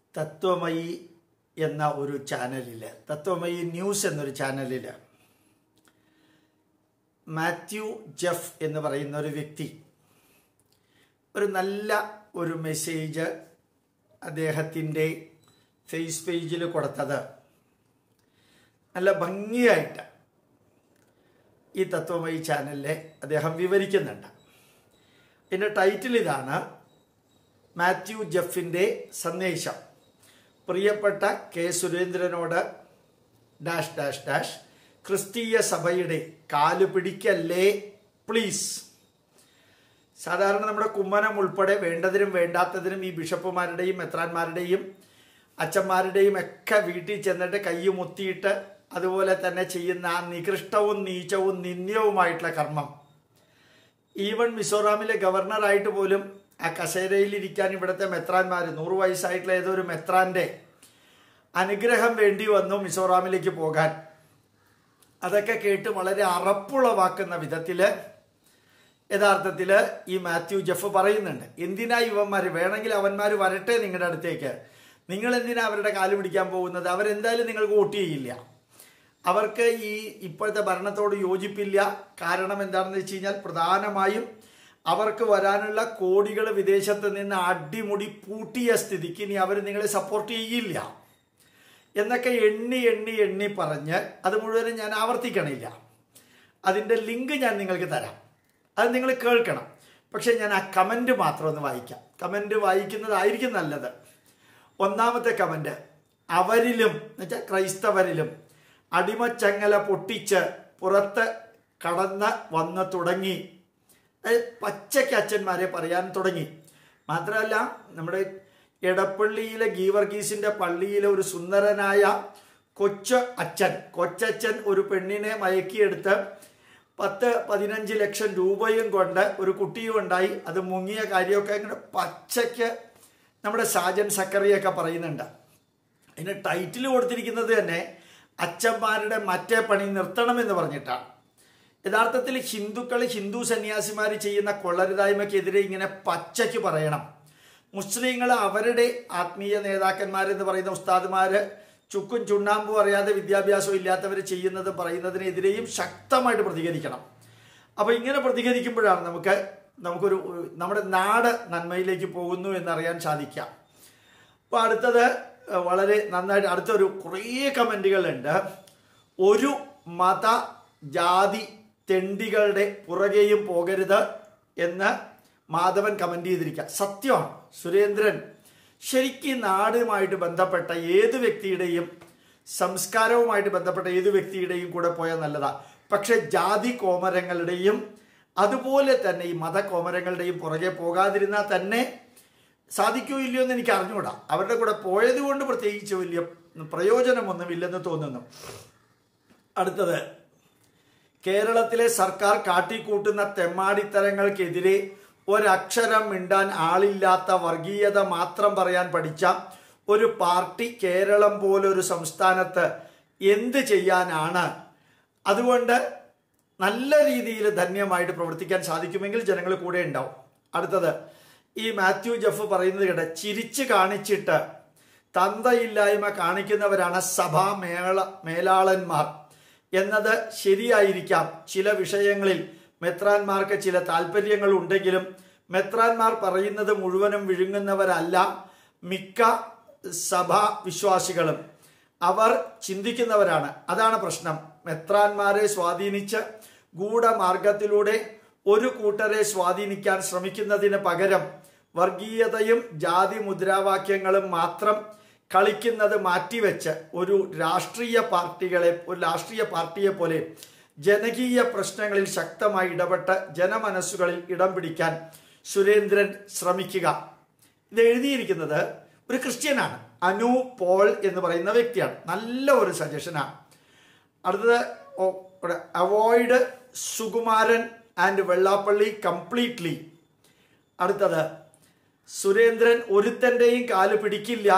തത്വമയി എന്ന ഒരു ചാനലിൽ തത്വമയി ന്യൂസ് എന്നൊരു ചാനലിൽ മാത്യു ജെഫ് എന്ന് പറയുന്ന ഒരു വ്യക്തി ഒരു നല്ല ഒരു മെസ്സേജ് അദ്ദേഹത്തിൻ്റെ ഫേസ് പേജിൽ കൊടുത്തത് നല്ല ഭംഗിയായിട്ട് ഈ തത്വമയി ചാനലിലെ അദ്ദേഹം വിവരിക്കുന്നുണ്ട് ഇതിൻ്റെ ടൈറ്റിൽ ഇതാണ് മാത്യു ജെഫിൻ്റെ സന്ദേശം പ്രിയപ്പെട്ട കെ സുരേന്ദ്രനോട് ഡാഷ് ഡാഷ് ഡാഷ് ക്രിസ്തീയ സഭയുടെ കാല് പിടിക്കല്ലേ പ്ലീസ് സാധാരണ നമ്മുടെ കുമ്മനം ഉൾപ്പെടെ വേണ്ടതിനും വേണ്ടാത്തതിനും ഈ ബിഷപ്പുമാരുടെയും മെത്രാന്മാരുടെയും അച്ഛന്മാരുടെയും ഒക്കെ വീട്ടിൽ ചെന്നിട്ട് കൈ മുത്തിയിട്ട് അതുപോലെ തന്നെ ചെയ്യുന്ന ആ നികൃഷ്ടവും നീചവും നിന്ദ്യവുമായിട്ടുള്ള കർമ്മം ഈവൻ മിസോറാമിലെ ഗവർണറായിട്ട് പോലും ആ കസേരയിൽ ഇരിക്കാൻ ഇവിടുത്തെ മെത്രാന്മാർ നൂറ് വയസ്സായിട്ടുള്ള ഏതോ ഒരു മെത്രാന്റെ അനുഗ്രഹം വേണ്ടി വന്നു മിസോറാമിലേക്ക് പോകാൻ അതൊക്കെ കേട്ട് വളരെ അറപ്പുളവാക്കുന്ന വിധത്തിൽ യഥാർത്ഥത്തിൽ ഈ മാത്യു ജെഫ് പറയുന്നുണ്ട് എന്തിനാ ഇവന്മാർ വേണമെങ്കിൽ അവന്മാർ വരട്ടെ നിങ്ങളുടെ അടുത്തേക്ക് നിങ്ങൾ എന്തിനാ അവരുടെ കാല് പിടിക്കാൻ പോകുന്നത് അവരെന്തായാലും നിങ്ങൾക്ക് വോട്ട് ചെയ്യില്ല അവർക്ക് ഈ ഇപ്പോഴത്തെ ഭരണത്തോട് യോജിപ്പില്ല കാരണം എന്താണെന്ന് വെച്ച് കഴിഞ്ഞാൽ പ്രധാനമായും അവർക്ക് വരാനുള്ള കോടികൾ വിദേശത്ത് നിന്ന് അടിമുടി പൂട്ടിയ സ്ഥിതിക്ക് ഇനി അവർ നിങ്ങളെ സപ്പോർട്ട് ചെയ്യില്ല എന്നൊക്കെ എണ്ണി എണ്ണി എണ്ണി പറഞ്ഞ് അത് മുഴുവനും ഞാൻ ആവർത്തിക്കണില്ല അതിൻ്റെ ലിങ്ക് ഞാൻ നിങ്ങൾക്ക് തരാം അത് നിങ്ങൾ കേൾക്കണം പക്ഷേ ഞാൻ ആ കമൻറ്റ് മാത്രം ഒന്ന് വായിക്കാം കമൻറ്റ് വായിക്കുന്നതായിരിക്കും നല്ലത് ഒന്നാമത്തെ കമൻറ്റ് അവരിലും എന്നുവെച്ചാൽ ക്രൈസ്തവരിലും അടിമച്ചങ്ങല പൊട്ടിച്ച് പുറത്ത് കടന്ന് വന്ന് തുടങ്ങി പച്ചയ്ക്ക് അച്ഛന്മാരെ പറയാൻ തുടങ്ങി മാത്രമല്ല നമ്മുടെ എടപ്പള്ളിയിലെ ഗീവർഗീസിന്റെ പള്ളിയിലെ ഒരു സുന്ദരനായ കൊച്ചു അച്ഛൻ കൊച്ചച്ഛൻ ഒരു പെണ്ണിനെ മയക്കിയെടുത്ത് പത്ത് പതിനഞ്ച് ലക്ഷം രൂപയും കൊണ്ട് ഒരു കുട്ടിയും ഉണ്ടായി അത് മുങ്ങിയ കാര്യമൊക്കെ ഇങ്ങനെ പച്ചയ്ക്ക് നമ്മുടെ സാജൻ സക്കറിയൊക്കെ പറയുന്നുണ്ട് അതിന് ടൈറ്റിൽ കൊടുത്തിരിക്കുന്നത് തന്നെ അച്ഛന്മാരുടെ മറ്റേ പണി നിർത്തണമെന്ന് പറഞ്ഞിട്ടാണ് യഥാർത്ഥത്തിൽ ഹിന്ദുക്കൾ ഹിന്ദു സന്യാസിമാർ ചെയ്യുന്ന കൊള്ളരുതായ്മയ്ക്കെതിരെ ഇങ്ങനെ പച്ചയ്ക്ക് പറയണം മുസ്ലിങ്ങൾ അവരുടെ ആത്മീയ നേതാക്കന്മാരെന്ന് പറയുന്ന ഉസ്താദുമാര് ചുക്കും ചുണ്ണാമ്പും അറിയാതെ വിദ്യാഭ്യാസം ഇല്ലാത്തവർ ചെയ്യുന്നത് പറയുന്നതിനെതിരെയും ശക്തമായിട്ട് പ്രതികരിക്കണം അപ്പോൾ ഇങ്ങനെ പ്രതികരിക്കുമ്പോഴാണ് നമുക്ക് നമുക്കൊരു നമ്മുടെ നാട് നന്മയിലേക്ക് പോകുന്നു എന്നറിയാൻ സാധിക്കാം അപ്പോൾ അടുത്തത് വളരെ നന്നായിട്ട് അടുത്തൊരു കുറേ കമൻറ്റുകളുണ്ട് ഒരു മത ജാതി തെണ്ടികളുടെ പുറകെയും പോകരുത് എന്ന് മാധവൻ കമൻ്റ് ചെയ്തിരിക്കുക സത്യമാണ് സുരേന്ദ്രൻ ശരിക്കും നാടുമായിട്ട് ബന്ധപ്പെട്ട ഏത് വ്യക്തിയുടെയും സംസ്കാരവുമായിട്ട് ബന്ധപ്പെട്ട ഏത് വ്യക്തിയുടെയും കൂടെ പോയാൽ നല്ലതാണ് പക്ഷെ ജാതി കോമരങ്ങളുടെയും അതുപോലെ തന്നെ ഈ മതകോമരങ്ങളുടെയും പുറകെ പോകാതിരുന്നാൽ തന്നെ സാധിക്കോ ഇല്ലയോ എന്ന് എനിക്ക് അറിഞ്ഞുകൂടാ അവരുടെ കൂടെ പോയത് കൊണ്ട് പ്രത്യേകിച്ച് വലിയ പ്രയോജനമൊന്നുമില്ലെന്ന് തോന്നുന്നു അടുത്തത് കേരളത്തിലെ സർക്കാർ കാട്ടിക്കൂട്ടുന്ന തെമ്മാടിത്തരങ്ങൾക്കെതിരെ ഒരക്ഷരം മിണ്ടാൻ ആളില്ലാത്ത വർഗീയത മാത്രം പറയാൻ പഠിച്ച ഒരു പാർട്ടി കേരളം പോലൊരു സംസ്ഥാനത്ത് എന്ത് ചെയ്യാനാണ് അതുകൊണ്ട് നല്ല രീതിയിൽ ധന്യമായിട്ട് പ്രവർത്തിക്കാൻ സാധിക്കുമെങ്കിൽ ജനങ്ങൾ കൂടെ ഉണ്ടാവും അടുത്തത് ഈ മാത്യു ജഫ് പറയുന്നത് കേട്ട ചിരിച്ച് കാണിച്ചിട്ട് തന്തയില്ലായ്മ കാണിക്കുന്നവരാണ് സഭാ മേള മേലാളന്മാർ എന്നത് ശരിയായിരിക്കാം ചില വിഷയങ്ങളിൽ മെത്രാന്മാർക്ക് ചില താല്പര്യങ്ങൾ ഉണ്ടെങ്കിലും മെത്രാന്മാർ പറയുന്നത് മുഴുവനും വിഴുങ്ങുന്നവരല്ല മിക്ക സഭാ വിശ്വാസികളും അവർ ചിന്തിക്കുന്നവരാണ് അതാണ് പ്രശ്നം മെത്രാന്മാരെ സ്വാധീനിച്ച് ഗൂഢമാർഗത്തിലൂടെ ഒരു കൂട്ടരെ സ്വാധീനിക്കാൻ ശ്രമിക്കുന്നതിന് പകരം വർഗീയതയും ജാതി മുദ്രാവാക്യങ്ങളും മാത്രം കളിക്കുന്നത് മാറ്റിവെച്ച് ഒരു രാഷ്ട്രീയ പാർട്ടികളെ ഒരു രാഷ്ട്രീയ പാർട്ടിയെ പോലെ ജനകീയ പ്രശ്നങ്ങളിൽ ശക്തമായി ഇടപെട്ട് ജനമനസ്സുകളിൽ ഇടം പിടിക്കാൻ സുരേന്ദ്രൻ ശ്രമിക്കുക ഇത് എഴുതിയിരിക്കുന്നത് ഒരു ക്രിസ്ത്യനാണ് അനു പോൾ എന്ന് പറയുന്ന വ്യക്തിയാണ് നല്ല ഒരു സജഷനാണ് അടുത്തത് avoid Sukumaran and Vellappally completely അടുത്തത് സുരേന്ദ്രൻ ഒരുത്തൻ്റെയും കാല് പിടിക്കില്ല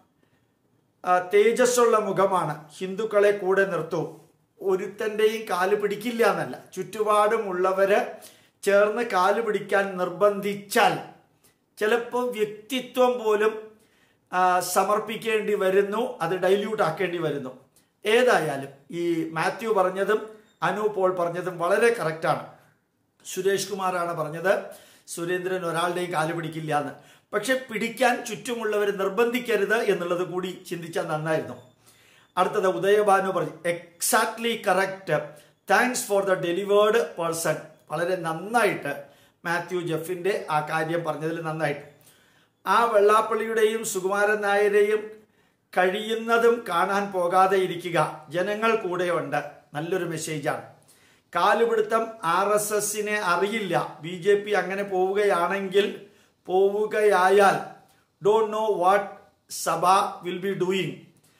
തേജസ്സുള്ള മുഖമാണ് ഹിന്ദുക്കളെ കൂടെ നിർത്തൂ ഒരുത്തൻ്റെയും കാല് പിടിക്കില്ല എന്നല്ല ചുറ്റുപാടുമുള്ളവര് ചേർന്ന് കാല് പിടിക്കാൻ നിർബന്ധിച്ചാൽ ചിലപ്പോൾ വ്യക്തിത്വം പോലും ആ, സമർപ്പിക്കേണ്ടി വരുന്നു അത് ഡൈല്യൂട്ട് ആക്കേണ്ടി വരുന്നു ഏതായാലും ഈ മാത്യു പറഞ്ഞതും അനു പോൾ പറഞ്ഞതും വളരെ കറക്റ്റാണ് സുരേഷ് കുമാറാണ് പറഞ്ഞത് സുരേന്ദ്രൻ ഒരാളുടെയും കാല് പിടിക്കില്ല എന്ന് പക്ഷെ പിടിക്കാൻ ചുറ്റുമുള്ളവർ നിർബന്ധിക്കരുത് എന്നുള്ളത് കൂടി ചിന്തിച്ചാൽ നന്നായിരുന്നു അടുത്തത് ഉദയഭാനു പറഞ്ഞു exactly correct thanks for the delivered person വളരെ നന്നായിട്ട് മാത്യു ജെഫിന്റെ ആ കാര്യം പറഞ്ഞതിൽ നന്നായിട്ട് ആ വെള്ളാപ്പള്ളിയുടെയും സുകുമാരൻ നായരെയും കഴിയുന്നതും കാണാൻ പോകാതെ ഇരിക്കുക ജനങ്ങൾ കൂടെയുണ്ട് നല്ലൊരു മെസ്സേജാണ് കാലുപിടുത്തം ആർ എസ് എസിനെ അറിയില്ല ബി ജെ പി അങ്ങനെ പോവുകയാണെങ്കിൽ പോവുകയായാൽ ഡോണ്ട് നോ വാട്ട് സഭ വിൽ ബി ഡൂയിങ്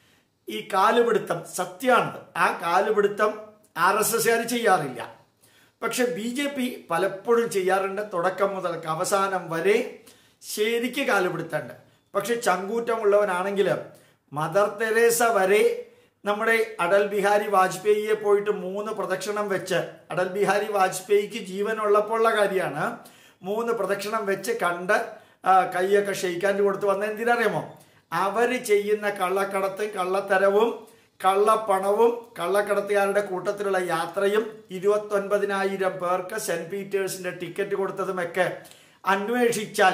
ഈ കാലുപിടുത്തം സത്യമാണ് ആ കാലുപിടുത്തം ആർ എസ് എസ്കാർ ചെയ്യാറില്ല പക്ഷെ ബി ജെ പി പലപ്പോഴും ചെയ്യാറുണ്ട് തുടക്കം മുതൽ അവസാനം വരെ ശരിക്ക് കാലുപിടുത്തുണ്ട് പക്ഷെ ചങ്കൂറ്റമുള്ളവനാണെങ്കിൽ മദർ തെരേസ വരെ നമ്മുടെ അടൽ ബിഹാരി വാജ്പേയിയെ പോയിട്ട് മൂന്ന് പ്രദക്ഷിണം വെച്ച് അടൽ ബിഹാരി വാജ്പേയിക്ക് ജീവനുള്ളപ്പോഴുള്ള കാര്യമാണ് മൂന്ന് പ്രദക്ഷിണം വെച്ച് കണ്ട് ആ, കൈയൊക്കെ ഷെയ്ക്കാൻ കൊടുത്ത് വന്ന എന്തിനറിയാമോ അവർ ചെയ്യുന്ന കള്ളക്കടത്തും കള്ളത്തരവും കള്ളപ്പണവും കള്ളക്കടത്തുകാരുടെ കൂട്ടത്തിലുള്ള യാത്രയും ഇരുപത്തൊൻപതിനായിരം പേർക്ക് സെന്റ് പീറ്റേഴ്സിന്റെ ടിക്കറ്റ് കൊടുത്തതുമൊക്കെ അന്വേഷിച്ചാൽ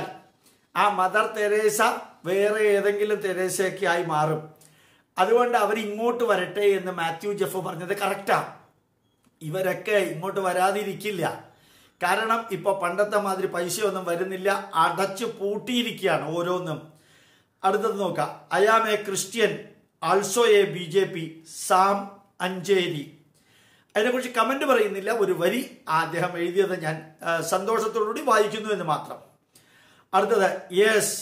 ആ മദർ തെരേസ വേറെ ഏതെങ്കിലും തെരേസയൊക്കെ ആയി മാറും അതുകൊണ്ട് അവർ ഇങ്ങോട്ട് വരട്ടെ എന്ന് മാത്യു ജെഫ് പറഞ്ഞത് കറക്റ്റാ ഇവരൊക്കെ ഇങ്ങോട്ട് വരാതിരിക്കില്ല കാരണം ഇപ്പൊ പണ്ടത്തെ മാതിരി പൈസയൊന്നും വരുന്നില്ല അടച്ചു പൂട്ടിയിരിക്കുകയാണ് ഓരോന്നും അടുത്തത് നോക്കാം I am a Christian also a B J P Sam Ancheri അതിനെക്കുറിച്ച് കമന്റ് പറയുന്നില്ല ഒരു വരി അദ്ദേഹം എഴുതിയത് ഞാൻ ആ, സന്തോഷത്തോടുകൂടി വായിക്കുന്നു എന്ന് മാത്രം അടുത്തത് yes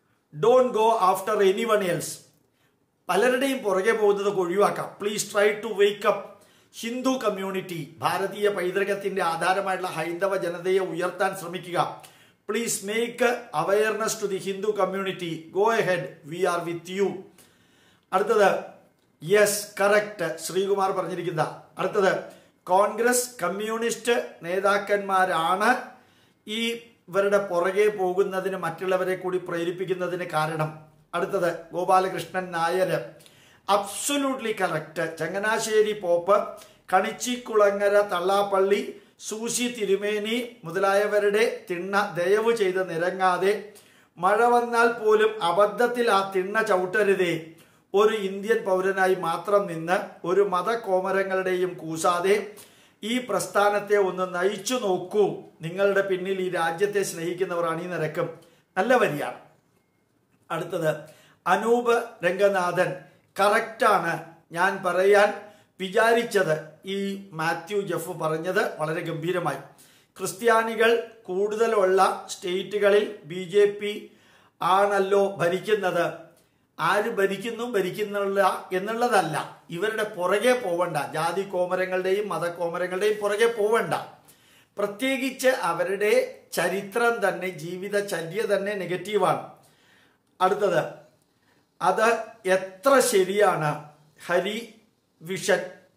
don't go after any one else പലരുടെയും പുറകെ പോകുന്നത് ഒഴിവാക്കാം please try to wake up Hindu community ഭാരതീയ പൈതൃകത്തിന്റെ ആധാരമായിട്ടുള്ള ഹൈന്ദവ ജനതയെ ഉയർത്താൻ ശ്രമിക്കുക please make awareness to the Hindu community go ahead we are with you അടുത്തത് യെസ് കറക്റ്റ് ശ്രീകുമാർ പറഞ്ഞിരിക്കുന്ന അടുത്തത് കോൺഗ്രസ് കമ്മ്യൂണിസ്റ്റ് നേതാക്കന്മാരാണ് ഈ ഇവരുടെ പുറകെ പോകുന്നതിന് മറ്റുള്ളവരെ കൂടി പ്രേരിപ്പിക്കുന്നതിന് കാരണം അടുത്തത് Gopalakrishnan Nair absolutely correct Changanassery pope Kanichikulangara Thallappally Susi തിരുമേനി മുതലായവരുടെ തിണ്ണ ദയവ് ചെയ്ത് നിരങ്ങാതെ മഴ വന്നാൽ പോലും അബദ്ധത്തിൽ ആ തിണ്ണ ചവിട്ടരുതേ ഒരു ഇന്ത്യൻ പൗരനായി മാത്രം നിന്ന് ഒരു മതകോമരങ്ങളുടെയും കൂസാതെ ഈ പ്രസ്ഥാനത്തെ ഒന്ന് നയിച്ചു നോക്കൂ നിങ്ങളുടെ പിന്നിൽ ഈ രാജ്യത്തെ സ്നേഹിക്കുന്നവർ അണിനിരക്കും നല്ല വരിയാണ് അടുത്തത് അനൂപ് രംഗനാഥൻ കറക്റ്റാണ് ഞാൻ പറയാൻ വിചാരിച്ചത് ഈ മാത്യു ജഫ് പറഞ്ഞത് വളരെ ഗംഭീരമായി ക്രിസ്ത്യാനികൾ കൂടുതലുള്ള സ്റ്റേറ്റുകളിൽ ബി ജെ പി ആണല്ലോ ഭരിക്കുന്നത് ആര് ഭരിക്കുന്നു ഭരിക്കുന്നുള്ള എന്നുള്ളതല്ല ഇവരുടെ പുറകെ പോവണ്ട ജാതി കോമരങ്ങളുടെയും മതകോമരങ്ങളുടെയും പുറകെ പോവണ്ട പ്രത്യേകിച്ച് അവരുടെ ചരിത്രം തന്നെ ജീവിതചര്യ തന്നെ നെഗറ്റീവാണ് അടുത്തത് അത് എത്ര ശരിയാണ് ഹരി വിഷൻ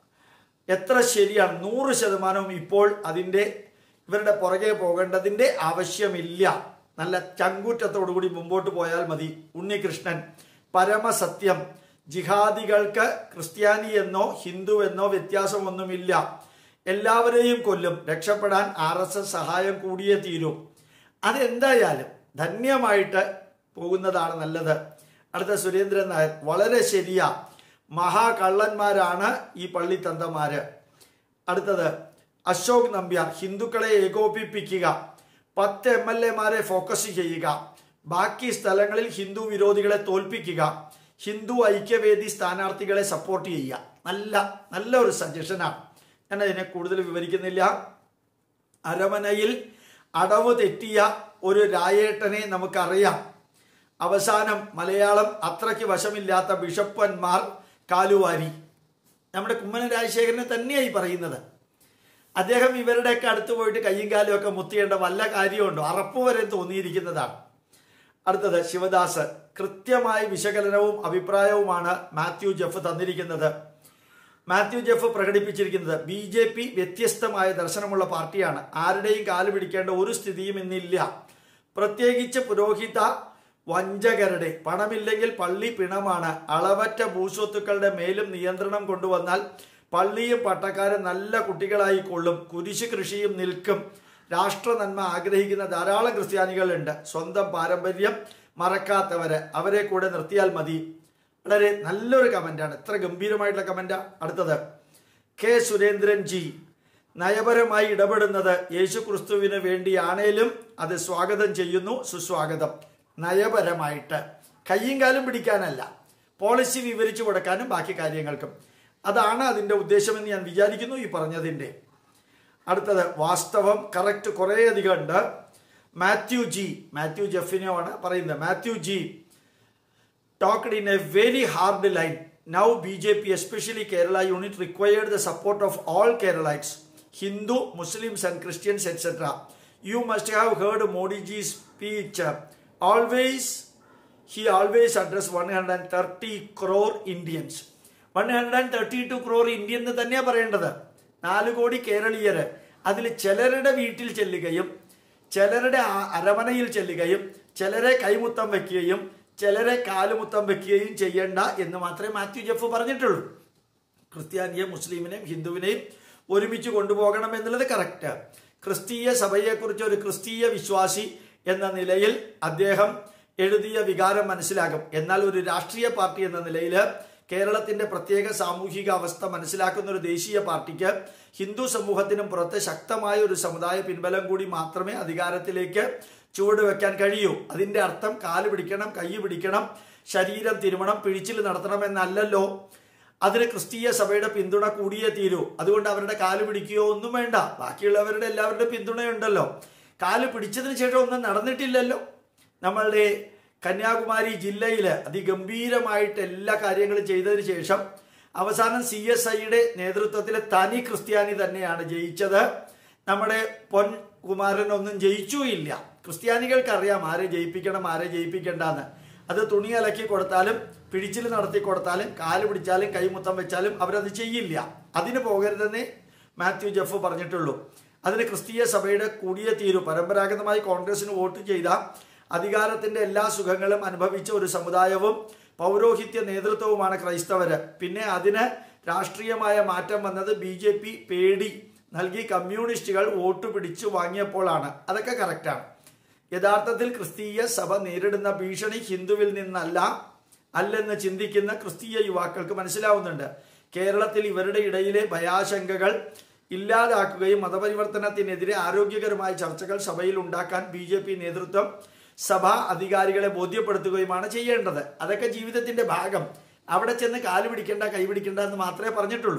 എത്ര ശരിയാണ് നൂറ് ശതമാനവും ഇപ്പോൾ അതിൻ്റെ ഇവരുടെ പുറകെ പോകേണ്ടതിൻ്റെ ആവശ്യമില്ല നല്ല ചങ്കൂറ്റത്തോടുകൂടി മുമ്പോട്ട് പോയാൽ മതി ഉണ്ണികൃഷ്ണൻ പരമസത്യം ജിഹാദികൾക്ക് ക്രിസ്ത്യാനി എന്നോ ഹിന്ദു എന്നോ വ്യത്യാസമൊന്നുമില്ല എല്ലാവരെയും കൊല്ലും രക്ഷപ്പെടാൻ ആർ എസ് എസ് സഹായം കൂടിയേ തീരും അതെന്തായാലും ധന്യമായിട്ട് പോകുന്നതാണ് നല്ലത് അടുത്ത സുരേന്ദ്രൻ നായർ വളരെ ശരിയാ മഹാകള്ളന്മാരാണ് ഈ പള്ളിത്തന്തമാര് അടുത്തത് അശോക് നമ്പ്യാർ ഹിന്ദുക്കളെ ഏകോപിപ്പിക്കുക പത്ത് എം എൽ എമാരെ ഫോക്കസ് ചെയ്യുക ബാക്കി സ്ഥലങ്ങളിൽ ഹിന്ദു വിരോധികളെ തോൽപ്പിക്കുക ഹിന്ദു ഐക്യവേദി സ്ഥാനാർത്ഥികളെ സപ്പോർട്ട് ചെയ്യുക നല്ല നല്ല ഒരു സജഷനാണ് ഞാൻ അതിനെ കൂടുതൽ വിവരിക്കുന്നില്ല അരമനയിൽ അടവ് തെറ്റിയ ഒരു രായേട്ടനെ നമുക്കറിയാം അവസാനം മലയാളം അത്രയ്ക്ക് വശമില്ലാത്ത ബിഷപ്പന്മാർ കാലുവാരി നമ്മുടെ കുമ്മനം രാജശേഖരനെ തന്നെയായി പറയുന്നത് അദ്ദേഹം ഇവരുടെയൊക്കെ അടുത്ത് പോയിട്ട് കയ്യും കാലും ഒക്കെ മുത്തിയേണ്ട വല്ല കാര്യമുണ്ടോ അറപ്പ് വരെ തോന്നിയിരിക്കുന്നതാണ് അടുത്തത് ശിവദാസ് കൃത്യമായ വിശകലനവും അഭിപ്രായവുമാണ് മാത്യു ജെഫ് തന്നിരിക്കുന്നത് മാത്യു ജെഫ് പ്രകടിപ്പിച്ചിരിക്കുന്നത് ബി ജെ പി വ്യത്യസ്തമായ ദർശനമുള്ള പാർട്ടിയാണ് ആരുടെയും കാല് പിടിക്കേണ്ട ഒരു സ്ഥിതിയും ഇന്നില്ല പ്രത്യേകിച്ച് പുരോഹിത വഞ്ചകരുടെ പണമില്ലെങ്കിൽ പള്ളി പിണമാണ് അളവറ്റ ഭൂസ്വത്തുക്കളുടെ മേലും നിയന്ത്രണം കൊണ്ടുവന്നാൽ പള്ളിയും പട്ടക്കാരും നല്ല കുട്ടികളായി കൊള്ളും കുരിശ് കൃഷിയും നിൽക്കും രാഷ്ട്ര നന്മ ആഗ്രഹിക്കുന്ന ധാരാളം ക്രിസ്ത്യാനികളുണ്ട് സ്വന്തം പാരമ്പര്യം മറക്കാത്തവര് അവരെ കൂടെ നിർത്തിയാൽ മതി വളരെ നല്ലൊരു കമന്റാണ് എത്ര ഗംഭീരമായിട്ടുള്ള കമന്റാ അടുത്തത് കെ സുരേന്ദ്രൻ ജി നയപരമായി ഇടപെടുന്നത് യേശു ക്രിസ്തുവിന് വേണ്ടിയാണേലും അത് സ്വാഗതം ചെയ്യുന്നു സുസ്വാഗതം നയപരമായിട്ട് കയ്യും കാലും പിടിക്കാനല്ല പോളിസി വിവരിച്ചു കൊടുക്കാനും ബാക്കി കാര്യങ്ങൾക്കും അതാണ് അതിൻ്റെ ഉദ്ദേശമെന്ന് ഞാൻ വിചാരിക്കുന്നു ഈ പറഞ്ഞതിൻ്റെ അടുത്തത് വാസ്തവം കറക്റ്റ് കുറേയധികം ഉണ്ട് മാത്യു ജി മാത്യു ജെഫിനോ ആണ് പറയുന്നത് Mathew ji talked in a very hard line now B J P especially Kerala unit required the support of all Keralites Hindu Muslims and Christians etcetera you must have heard Modiji speech always he always address one hundred and thirty crore Indians one hundred and thirty two crore Indian എന്ന് തന്നെയാണ് പറയേണ്ടത് നാല് കോടി കേരളീയര് അതിൽ ചിലരുടെ വീട്ടിൽ ചെല്ലുകയും ചിലരുടെ ആ- അരമനയിൽ ചെല്ലുകയും ചിലരെ കൈമുത്തം വെക്കുകയും ചിലരെ കാലുമുത്തം വെക്കുകയും ചെയ്യേണ്ട എന്ന് മാത്രമേ മാത്യു ജെഫ് പറഞ്ഞിട്ടുള്ളൂ ക്രിസ്ത്യാനിയെ മുസ്ലിമിനെയും ഹിന്ദുവിനെയും ഒരുമിച്ച് കൊണ്ടുപോകണം എന്നുള്ളത് കറക്റ്റ് ക്രിസ്തീയ സഭയെക്കുറിച്ച് ഒരു ക്രിസ്തീയ വിശ്വാസി എന്ന നിലയിൽ അദ്ദേഹം എഴുതിയ വികാരം മനസ്സിലാകും എന്നാൽ ഒരു രാഷ്ട്രീയ പാർട്ടി എന്ന നിലയിൽ കേരളത്തിന്റെ പ്രത്യേക സാമൂഹിക അവസ്ഥ മനസ്സിലാക്കുന്ന ഒരു ദേശീയ പാർട്ടിക്ക് ഹിന്ദു സമൂഹത്തിനും പുറത്ത് ശക്തമായ ഒരു സമുദായ പിൻബലം കൂടി മാത്രമേ അധികാരത്തിലേക്ക് ചുവട് വെക്കാൻ കഴിയൂ അതിന്റെ അർത്ഥം കാല് പിടിക്കണം കൈ പിടിക്കണം ശരീരം തിരുമണം പിഴിച്ചിൽ നടത്തണമെന്നല്ലല്ലോ അതിന് ക്രിസ്തീയ സഭയുടെ പിന്തുണ കൂടിയേ തീരൂ അതുകൊണ്ട് അവരുടെ കാല് പിടിക്കുകയോ ഒന്നും വേണ്ട ബാക്കിയുള്ളവരുടെ എല്ലാവരുടെ പിന്തുണയുണ്ടല്ലോ കാല് പിടിച്ചതിന് ശേഷം ഒന്നും നടന്നിട്ടില്ലല്ലോ നമ്മളുടെ കന്യാകുമാരി ജില്ലയിൽ അതിഗംഭീരമായിട്ട് എല്ലാ കാര്യങ്ങളും ചെയ്തതിന് ശേഷം അവസാനം സി എസ് ഐയുടെ നേതൃത്വത്തിലെ തനി ക്രിസ്ത്യാനി തന്നെയാണ് ജയിച്ചത് നമ്മുടെ പൊൻ കുമാരനൊന്നും ജയിച്ചുമില്ല ക്രിസ്ത്യാനികൾക്ക് അറിയാം ആരെ ജയിപ്പിക്കണം ആരെ ജയിപ്പിക്കേണ്ടെന്ന് അത് തുണി അലക്കി കൊടുത്താലും പിടിച്ചിൽ നടത്തി കൊടുത്താലും കാല് പിടിച്ചാലും കൈമുത്തം വെച്ചാലും അവരത് ചെയ്യില്ല അതിന് പോകരുതെന്നേ മാത്യു ജെഫ് പറഞ്ഞിട്ടുള്ളൂ അതിന് ക്രിസ്തീയ സഭയുടെ കൂടിയ തീരു പരമ്പരാഗതമായി കോൺഗ്രസിന് വോട്ട് ചെയ്ത അധികാരത്തിന്റെ എല്ലാ സുഖങ്ങളും അനുഭവിച്ച ഒരു സമുദായവും പൗരോഹിത്യ നേതൃത്വവുമാണ് ക്രൈസ്തവര് പിന്നെ അതിന് രാഷ്ട്രീയമായ മാറ്റം വന്നത് ബി ജെ പി പേടി നൽകി കമ്മ്യൂണിസ്റ്റുകൾ വോട്ട് പിടിച്ചു വാങ്ങിയപ്പോഴാണ് അതൊക്കെ കറക്റ്റാണ് യഥാർത്ഥത്തിൽ ക്രിസ്തീയ സഭ നേരിടുന്ന ഭീഷണി ഹിന്ദുവിൽ നിന്നല്ല അല്ലെന്ന് ചിന്തിക്കുന്ന ക്രിസ്തീയ യുവാക്കൾക്ക് മനസ്സിലാവുന്നുണ്ട് കേരളത്തിൽ ഇവരുടെ ഇടയിലെ ഭയാശങ്കകൾ ഇല്ലാതാക്കുകയും മതപരിവർത്തനത്തിനെതിരെ ആരോഗ്യകരമായ ചർച്ചകൾ സഭയിൽ ഉണ്ടാക്കാൻ ബി ജെ പി നേതൃത്വം സഭാ അധികാരികളെ ബോധ്യപ്പെടുത്തുകയുമാണ് ചെയ്യേണ്ടത് അതൊക്കെ ജീവിതത്തിന്റെ ഭാഗം അവിടെ ചെന്ന് കാല് പിടിക്കേണ്ട കൈ പിടിക്കേണ്ട എന്ന് മാത്രമേ പറഞ്ഞിട്ടുള്ളൂ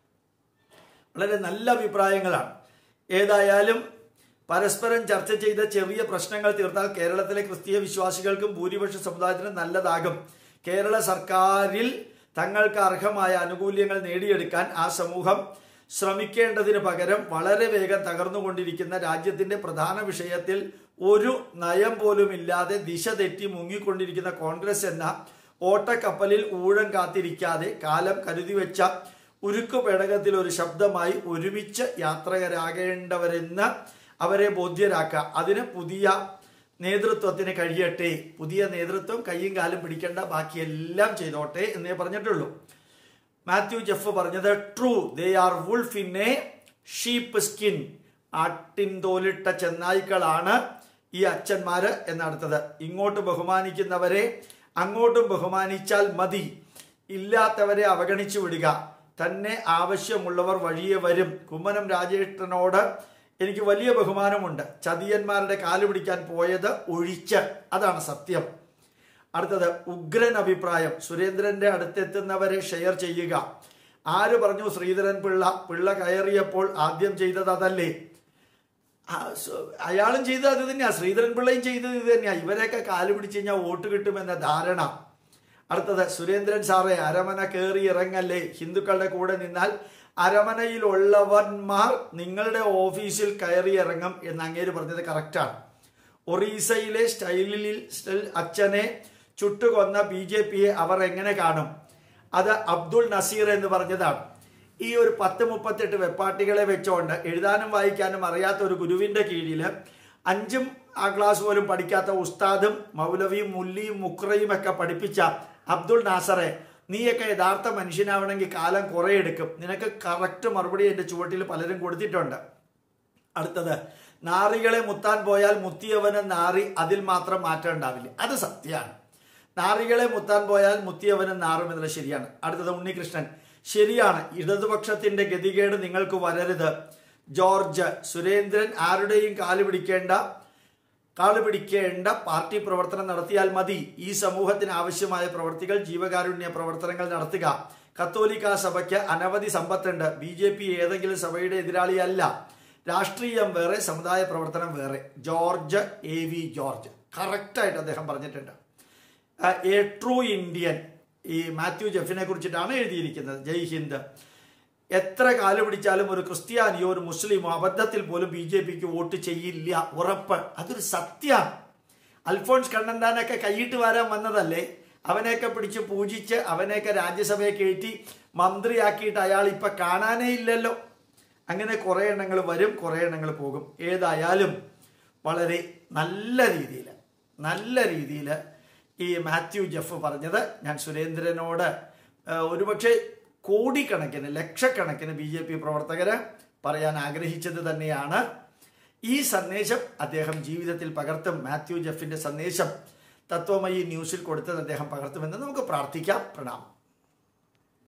വളരെ നല്ല അഭിപ്രായങ്ങളാണ് ഏതായാലും പരസ്പരം ചർച്ച ചെയ്ത ചെറിയ പ്രശ്നങ്ങൾ തീർത്താൽ കേരളത്തിലെ ക്രിസ്തീയ വിശ്വാസികൾക്കും ഭൂരിപക്ഷ സമുദായത്തിനും നല്ലതാകും കേരള സർക്കാരിൽ തങ്ങൾക്ക് അർഹമായ ആനുകൂല്യങ്ങൾ നേടിയെടുക്കാൻ ആ സമൂഹം ശ്രമിക്കേണ്ടതിന് പകരം വളരെ വേഗം തകർന്നുകൊണ്ടിരിക്കുന്ന രാജ്യത്തിന്റെ പ്രധാന വിഷയത്തിൽ ഒരു നയം പോലും ഇല്ലാതെ ദിശ തെറ്റി മുങ്ങിക്കൊണ്ടിരിക്കുന്ന കോൺഗ്രസ് എന്ന ഓട്ടക്കപ്പലിൽ ഊഴം കാത്തിരിക്കാതെ കാലം കരുതി വെച്ച ഉരുക്കു പേടകത്തിൽ ഒരു ശബ്ദമായി ഒരുമിച്ച് യാത്രകരാകേണ്ടവരെന്ന് അവരെ ബോധ്യരാക്കുക അതിന് പുതിയ നേതൃത്വത്തിന് കഴിയട്ടെ പുതിയ നേതൃത്വം കൈയും കാലും പിടിക്കേണ്ട ബാക്കിയെല്ലാം ചെയ്തോട്ടെ എന്നേ പറഞ്ഞിട്ടുള്ളൂ മാത്യു ജെഫ് പറഞ്ഞത് true they are wolf in a sheep skin ആട്ടിൻ തോലിട്ട ചെന്നായ്ക്കളാണ് ഈ അച്ഛന്മാര് എന്നടുത്തത് ഇങ്ങോട്ട് ബഹുമാനിക്കുന്നവരെ അങ്ങോട്ടും ബഹുമാനിച്ചാൽ മതി ഇല്ലാത്തവരെ അവഗണിച്ചു വിടുക തന്നെ ആവശ്യമുള്ളവർ വഴിയെ വരും കുമ്മനം രാജേഷ്ഠനോട് എനിക്ക് വലിയ ബഹുമാനമുണ്ട് ചതിയന്മാരുടെ കാല് പിടിക്കാൻ പോയത് ഒഴിച്ച് അതാണ് സത്യം അടുത്തത് ഉഗ്രൻ അഭിപ്രായം സുരേന്ദ്രന്റെ അടുത്തെത്തുന്നവരെ ഷെയർ ചെയ്യുക ആര് പറഞ്ഞു ശ്രീധരൻ പിള്ള പിള്ള കയറിയപ്പോൾ ആദ്യം ചെയ്തത് അതല്ലേ ആ, സു- അയാളും ചെയ്തത് അത് തന്നെയാ ശ്രീധരൻ പിള്ളയും ചെയ്തത് ഇത് തന്നെയാ ഇവരെയൊക്കെ കാല് പിടിച്ച് കഴിഞ്ഞാൽ വോട്ട് കിട്ടുമെന്ന ധാരണ അടുത്തത് സുരേന്ദ്രൻ സാറേ അരമന കയറി ഇറങ്ങല്ലേ ഹിന്ദുക്കളുടെ കൂടെ നിന്നാൽ അരമനയിലുള്ളവന്മാർ നിങ്ങളുടെ ഓഫീസിൽ കയറി ഇറങ്ങും എന്ന് അങ്ങേര് പറഞ്ഞത് കറക്റ്റാണ് ഒറീസയിലെ സ്റ്റൈലിൽ സ്റ്റൈൽ അച്ഛനെ ചുട്ടുകൊന്ന ബി ജെ പിയെ അവർ എങ്ങനെ കാണും അത് അബ്ദുൾ നസീർ എന്ന് പറഞ്ഞതാണ് ഈ ഒരു പത്ത് മുപ്പത്തെട്ട് വെപ്പാട്ടികളെ വെച്ചുകൊണ്ട് എഴുതാനും വായിക്കാനും അറിയാത്ത ഒരു ഗുരുവിന്റെ കീഴിൽ അഞ്ചും ആ ക്ലാസ് പോലും പഠിക്കാത്ത ഉസ്താദും മൗലവിയും മുല്ലിയും മുക്രയും ഒക്കെ പഠിപ്പിച്ച അബ്ദുൾ നാസറെ നീയൊക്കെ യഥാർത്ഥ മനുഷ്യനാവണമെങ്കിൽ കാലം കുറേ എടുക്കും നിനക്ക് കറക്റ്റ് മറുപടി എൻ്റെ ചുവട്ടിൽ പലരും കൊടുത്തിട്ടുണ്ട് അടുത്തത് നാറികളെ മുത്താൻ പോയാൽ മുത്തിയവന് നാറി അതിൽ മാത്രം മാറ്റം ഉണ്ടാവില്ല അത് സത്യമാണ് നാറികളെ മുത്താൻ പോയാൽ മുത്തിയവന് നാറും എന്നുള്ളത് ശരിയാണ് അടുത്തത് ഉണ്ണികൃഷ്ണൻ ശരിയാണ് ഇടതുപക്ഷത്തിന്റെ ഗതികേട് നിങ്ങൾക്ക് വരരുത് ജോർജ് സുരേന്ദ്രൻ ആരുടെയും കാല് പിടിക്കേണ്ട കാല് പിടിക്കേണ്ട പാർട്ടി പ്രവർത്തനം നടത്തിയാൽ മതി ഈ സമൂഹത്തിന് ആവശ്യമായ പ്രവർത്തികൾ ജീവകാരുണ്യ പ്രവർത്തനങ്ങൾ നടത്തുക കത്തോലിക്ക സഭയ്ക്ക് അനവധി സമ്പത്തുണ്ട് ബി ജെ പി ഏതെങ്കിലും സഭയുടെ എതിരാളിയല്ല രാഷ്ട്രീയം വേറെ സമുദായ പ്രവർത്തനം വേറെ ജോർജ് എ വി ജോർജ് കറക്റ്റായിട്ട് അദ്ദേഹം പറഞ്ഞിട്ടുണ്ട് എ ട്രൂ ഇന്ത്യൻ ഈ മാത്യു ജെഫിനെ കുറിച്ചിട്ടാണ് എഴുതിയിരിക്കുന്നത് ജയ് ഹിന്ദ് എത്ര കാല് പിടിച്ചാലും ഒരു ക്രിസ്ത്യാനിയോ ഒരു മുസ്ലിമോ അബദ്ധത്തിൽ പോലും ബി ജെ പിക്ക് വോട്ട് ചെയ്യില്ല ഉറപ്പ് അതൊരു സത്യമാണ് അൽഫോൺസ് കണ്ണന്താനൊക്കെ കൈയിട്ട് വരാൻ വന്നതല്ലേ അവനെയൊക്കെ പിടിച്ച് പൂജിച്ച് അവനെയൊക്കെ രാജ്യസഭയെ കയറ്റി മന്ത്രിയാക്കിയിട്ട് അയാൾ ഇപ്പൊ കാണാനേ ഇല്ലല്ലോ അങ്ങനെ കുറേ എണ്ണങ്ങൾ വരും കുറേ എണ്ണങ്ങൾ പോകും ഏതായാലും വളരെ നല്ല രീതിയിൽ നല്ല രീതിയിൽ ഈ മാത്യു ജെഫ് പറഞ്ഞത് ഞാൻ സുരേന്ദ്രനോട് ഏഹ്, ഒരുപക്ഷെ കോടിക്കണക്കിന് ലക്ഷക്കണക്കിന് ബി ജെ പി പ്രവർത്തകര് പറയാൻ ആഗ്രഹിച്ചത് തന്നെയാണ് ഈ സന്ദേശം അദ്ദേഹം ജീവിതത്തിൽ പകർത്തും മാത്യു ജെഫിന്റെ സന്ദേശം തത്വമയി ന്യൂസിൽ കൊടുത്തത് അദ്ദേഹം പകർത്തുമെന്ന് നമുക്ക് പ്രാർത്ഥിക്കാം പ്രണാമം